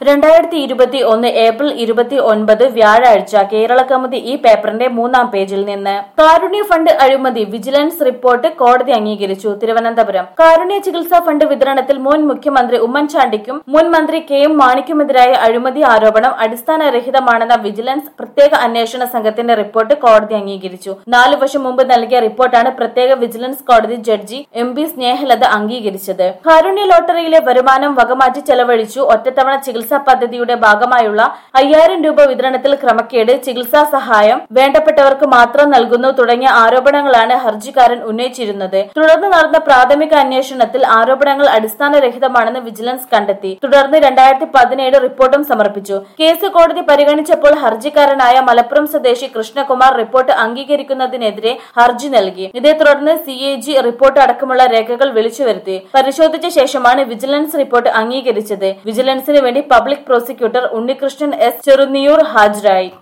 രണ്ടായിരത്തി ഇരുപത്തി ഒന്ന് ഏപ്രിൽ ഇരുപത്തി ഒൻപത് വ്യാഴാഴ്ച കേരള കൗമുദി ഈ പേപ്പറിന്റെ മൂന്നാം പേജിൽ നിന്ന് കാരുണ്യ ഫണ്ട് അഴിമതി വിജിലൻസ് റിപ്പോർട്ട് കോടതി അംഗീകരിച്ചു തിരുവനന്തപുരം കാരുണ്യ ചികിത്സാ ഫണ്ട് വിതരണത്തിൽ മുൻ മുഖ്യമന്ത്രി ഉമ്മൻചാണ്ടിക്കും മുൻ മന്ത്രി കെ എം മാണിക്കുമെതിരായ അഴിമതി ആരോപണം അടിസ്ഥാനരഹിതമാണെന്ന വിജിലൻസ് പ്രത്യേക അന്വേഷണ സംഘത്തിന്റെ റിപ്പോർട്ട് കോടതി അംഗീകരിച്ചു നാലു വർഷം മുമ്പ് നൽകിയ റിപ്പോർട്ടാണ് പ്രത്യേക വിജിലൻസ് കോടതി ജഡ്ജി എം പി സ്നേഹലത അംഗീകരിച്ചത് കാരുണ്യ ലോട്ടറിയിലെ വരുമാനം വകമാറ്റി ചെലവഴിച്ചു ഒറ്റത്തവണ ചികിത്സാ പദ്ധതിയുടെ ഭാഗമായുള്ള അയ്യായിരം രൂപ വിതരണത്തിൽ ക്രമക്കേട് ചികിത്സാ സഹായം വേണ്ടപ്പെട്ടവർക്ക് മാത്രം നൽകുന്നു തുടങ്ങിയ ആരോപണങ്ങളാണ് ഹർജിക്കാരൻ ഉന്നയിച്ചിരുന്നത് തുടർന്ന് നടന്ന പ്രാഥമിക അന്വേഷണത്തിൽ ആരോപണങ്ങൾ അടിസ്ഥാനരഹിതമാണെന്ന് വിജിലൻസ് കണ്ടെത്തി തുടർന്ന് രണ്ടായിരത്തി പതിനേഴ് റിപ്പോർട്ടും സമർപ്പിച്ചു കേസ് കോടതി പരിഗണിച്ചപ്പോൾ ഹർജിക്കാരനായ മലപ്പുറം സ്വദേശി കൃഷ്ണകുമാർ റിപ്പോർട്ട് അംഗീകരിക്കുന്നതിനെതിരെ ഹർജി നൽകി ഇതേ തുടർന്ന് സി എ ജി റിപ്പോർട്ട് അടക്കമുള്ള രേഖകൾ വിളിച്ചുവരുത്തി പരിശോധിച്ച ശേഷമാണ് വിജിലൻസ് റിപ്പോർട്ട് അംഗീകരിച്ചത് വിജിലൻസിന് വേണ്ടി public prosecutor Unnikrishnan S Cherunniyoor ഹാജരായി